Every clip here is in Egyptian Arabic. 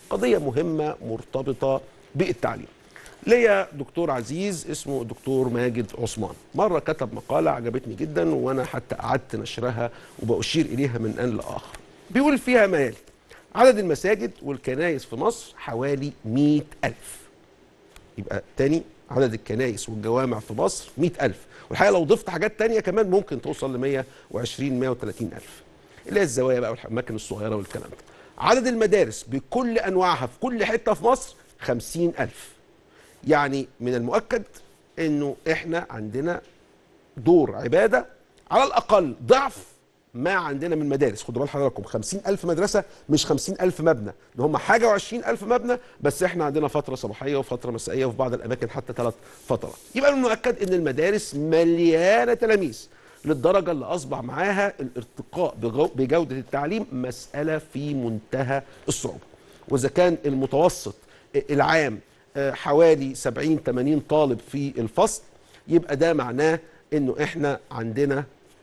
قضيه مهمه مرتبطه بالتعليم ليا دكتور عزيز اسمه الدكتور ماجد عثمان مره كتب مقاله عجبتني جدا وانا حتى قعدت نشرها وبأشير اليها من ان لاخر بيقول فيها ما يلي عدد المساجد والكنائس في مصر حوالي 100 ألف يبقى تاني عدد الكنائس والجوامع في مصر 100 ألف والحقيقة لو ضفت حاجات تانية كمان ممكن توصل ل 120 130 ألف اللي هي الزوايا بقى والأماكن الصغيرة والكلام ده عدد المدارس بكل أنواعها في كل حتة في مصر 50 ألف يعني من المؤكد انه احنا عندنا دور عباده على الاقل ضعف ما عندنا من مدارس خدوا بال حضراتكم 50000 مدرسه مش 50000 مبنى ده هم حاجه و20000 مبنى بس احنا عندنا فتره صباحيه وفتره مسائيه وفي بعض الاماكن حتى ثلاث فترات يبقى من المؤكد ان المدارس مليانه تلاميذ للدرجه اللي اصبح معاها الارتقاء بجو- بجوده التعليم مساله في منتهى الصعوبه واذا كان المتوسط العام آه، حوالي 70 80 طالب في الفصل يبقى ده معناه انه احنا عندنا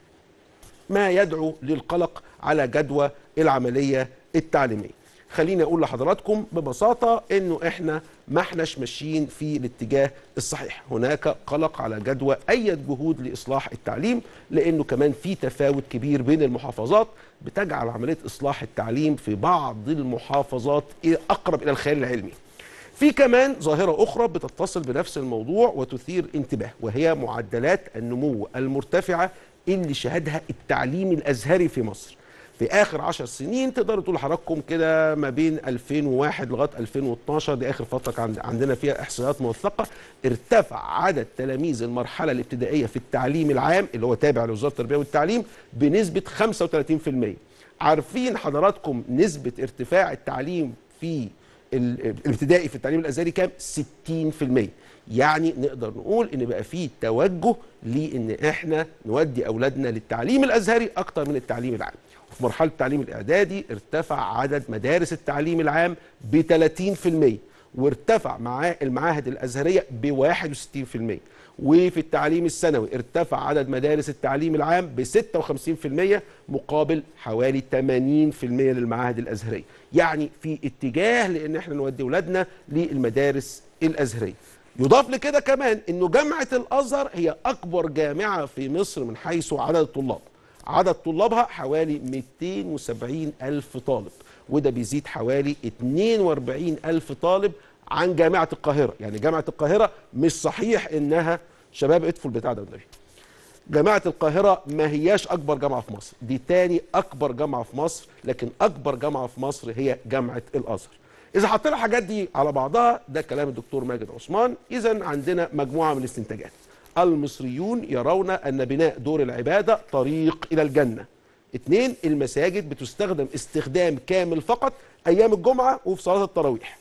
ما يدعو للقلق على جدوى العمليه التعليميه. خليني اقول لحضراتكم ببساطه انه احنا ما احناش ماشيين في الاتجاه الصحيح، هناك قلق على جدوى اي جهود لاصلاح التعليم لانه كمان في تفاوت كبير بين المحافظات بتجعل عمليه اصلاح التعليم في بعض المحافظات اقرب الى الخيال العلمي. في كمان ظاهرة أخرى بتتصل بنفس الموضوع وتثير انتباه وهي معدلات النمو المرتفعة اللي شهدها التعليم الأزهري في مصر في آخر عشر سنين تقدروا تقولوا حضراتكم كده ما بين 2001 لغاية 2012 دي آخر فترة كان عندنا فيها إحصائيات موثقة ارتفع عدد تلاميذ المرحلة الابتدائية في التعليم العام اللي هو تابع لوزارة التربية والتعليم بنسبة 35% عارفين حضراتكم نسبة ارتفاع التعليم في ال- الابتدائي في التعليم الازهري كام 60% يعني نقدر نقول ان بقى فيه توجه لان احنا نودي اولادنا للتعليم الازهري اكتر من التعليم العام وفي مرحله التعليم الاعدادي ارتفع عدد مدارس التعليم العام ب 30% وارتفع معاه المعاهد الازهريه ب 61% وفي التعليم الثانوي ارتفع عدد مدارس التعليم العام ب 56% مقابل حوالي 80% للمعاهد الازهريه يعني في اتجاه لان احنا نودي اولادنا للمدارس الازهريه يضاف لكده كمان انه جامعه الازهر هي اكبر جامعه في مصر من حيث عدد الطلاب عدد طلابها حوالي 270 ألف طالب وده بيزيد حوالي 42 ألف طالب عن جامعة القاهرة يعني جامعة القاهرة مش صحيح إنها شباب ادفوا البتاع ده والنبي جامعة القاهرة ما هياش أكبر جامعة في مصر دي تاني أكبر جامعة في مصر لكن أكبر جامعة في مصر هي جامعة الأزهر إذا حطينا الحاجات دي على بعضها ده كلام الدكتور ماجد عثمان إذا عندنا مجموعة من الاستنتاجات المصريون يرون أن بناء دور العبادة طريق إلى الجنة اثنين المساجد بتستخدم استخدام كامل فقط أيام الجمعة وفي صلاة التراويح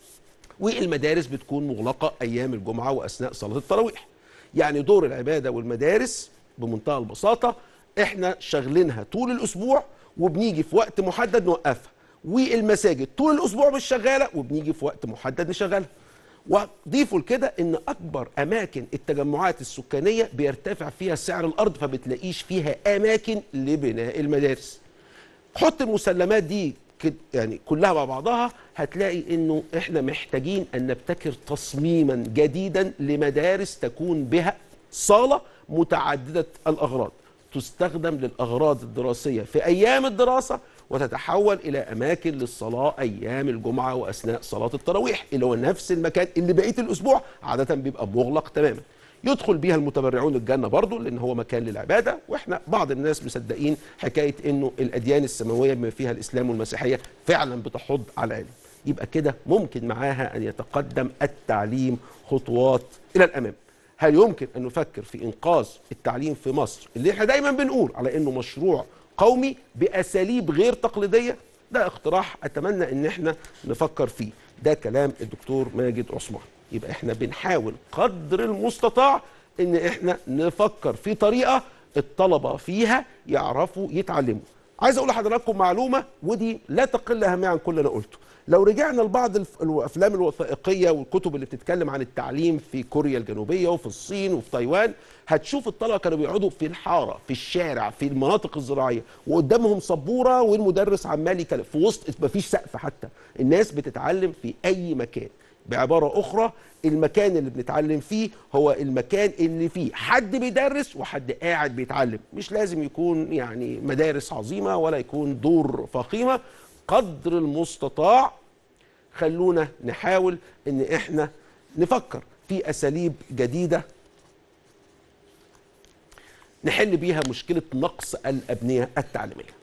والمدارس بتكون مغلقة أيام الجمعة وأثناء صلاة التراويح يعني دور العبادة والمدارس بمنتهى البساطة احنا شغلينها طول الأسبوع وبنيجي في وقت محدد نوقفها والمساجد طول الأسبوع مش شغالة وبنيجي في وقت محدد نشغلها وضيفوا لكده ان اكبر اماكن التجمعات السكانيه بيرتفع فيها سعر الارض فبتلاقيش فيها اماكن لبناء المدارس حط المسلمات دي كد- يعني كلها مع بعضها هتلاقي انه احنا محتاجين ان نبتكر تصميما جديدا لمدارس تكون بها صاله متعدده الاغراض تستخدم للاغراض الدراسيه في ايام الدراسه وتتحول الى اماكن للصلاه ايام الجمعه واثناء صلاه التراويح اللي هو نفس المكان اللي بقيه الاسبوع عاده بيبقى مغلق تماما يدخل بيها المتبرعون الجنة برضو لأن هو مكان للعبادة وإحنا بعض الناس مصدقين حكاية إنه الأديان السماوية بما فيها الإسلام والمسيحية فعلا بتحض على العلم يبقى كده ممكن معاها أن يتقدم التعليم خطوات إلى الأمام هل يمكن أن نفكر في إنقاذ التعليم في مصر اللي إحنا دايما بنقول على إنه مشروع قومي بأساليب غير تقليدية ده اقتراح أتمنى إن إحنا نفكر فيه ده كلام الدكتور ماجد عثمان يبقى احنا بنحاول قدر المستطاع ان احنا نفكر في طريقه الطلبه فيها يعرفوا يتعلموا عايز اقول لحضراتكم معلومه ودي لا تقل اهميه عن كل اللي انا قلته لو رجعنا لبعض الف- الافلام الوثائقيه والكتب اللي بتتكلم عن التعليم في كوريا الجنوبيه وفي الصين وفي تايوان هتشوف الطلبه كانوا بيقعدوا في الحاره في الشارع في المناطق الزراعيه وقدامهم سبوره والمدرس عمال يكلم في وسط مفيش سقف حتى الناس بتتعلم في اي مكان بعباره اخرى المكان اللي بنتعلم فيه هو المكان اللي فيه حد بيدرس وحد قاعد بيتعلم مش لازم يكون يعني مدارس عظيمه ولا يكون دور فخيمه قدر المستطاع خلونا نحاول ان احنا نفكر في اساليب جديده نحل بيها مشكله نقص الابنيه التعليميه